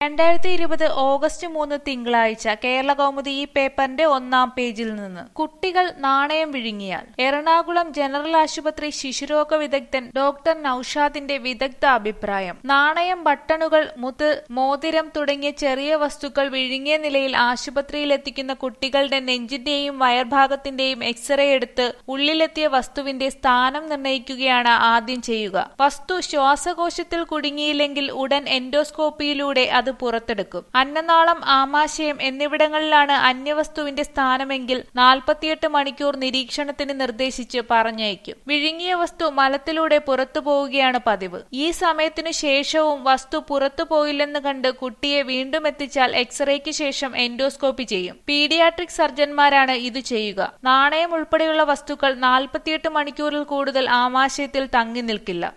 രണ്ടായിരത്തി ഇരുപത് ഓഗസ്റ്റ് മൂന്ന് തിങ്കളാഴ്ച കേരള കൗമുദി ഈ പേപ്പറിന്റെ ഒന്നാം പേജിൽ നിന്ന് കുട്ടികൾ നാണയം വിഴുങ്ങിയാൽ എറണാകുളം ജനറൽ ആശുപത്രി ശിശുരോഗ വിദഗ്ധൻ ഡോക്ടർ നൌഷാദിന്റെ വിദഗ്ധ അഭിപ്രായം നാണയം ബട്ടണുകൾ മുത്ത് മോതിരം തുടങ്ങിയ ചെറിയ വസ്തുക്കൾ വിഴുങ്ങിയ നിലയിൽ ആശുപത്രിയിൽ എത്തിക്കുന്ന കുട്ടികളുടെ നെഞ്ചിന്റെയും വയർഭാഗത്തിന്റെയും എക്സ്റേ എടുത്ത് ഉള്ളിലെത്തിയ വസ്തുവിന്റെ സ്ഥാനം നിർണ്ണയിക്കുകയാണ് ആദ്യം ചെയ്യുക വസ്തു ശ്വാസകോശത്തിൽ കുടുങ്ങിയില്ലെങ്കിൽ ഉടൻ എൻഡോസ്കോപ്പിയിലൂടെ അത് പുറത്തെടുക്കും അന്നനാളം ആമാശയം എന്നിവിടങ്ങളിലാണ് അന്യവസ്തുവിന്റെ സ്ഥാനമെങ്കിൽ നാൽപ്പത്തിയെട്ട് മണിക്കൂർ നിരീക്ഷണത്തിന് നിർദ്ദേശിച്ച് പറഞ്ഞയക്കും വിഴുങ്ങിയ വസ്തു മലത്തിലൂടെ പുറത്തു പോവുകയാണ് പതിവ് ഈ സമയത്തിനു ശേഷവും വസ്തു പുറത്തു പോയില്ലെന്ന് കണ്ട് കുട്ടിയെ വീണ്ടും എത്തിച്ചാൽ എക്സ്റേക്ക് ശേഷം എൻഡോസ്കോപ്പി ചെയ്യും പീഡിയാട്രിക് സർജൻമാരാണ് ഇത് ചെയ്യുക നാണയം ഉൾപ്പെടെയുള്ള വസ്തുക്കൾ നാൽപ്പത്തിയെട്ട് മണിക്കൂറിൽ കൂടുതൽ ആമാശയത്തിൽ തങ്ങി നിൽക്കില്ല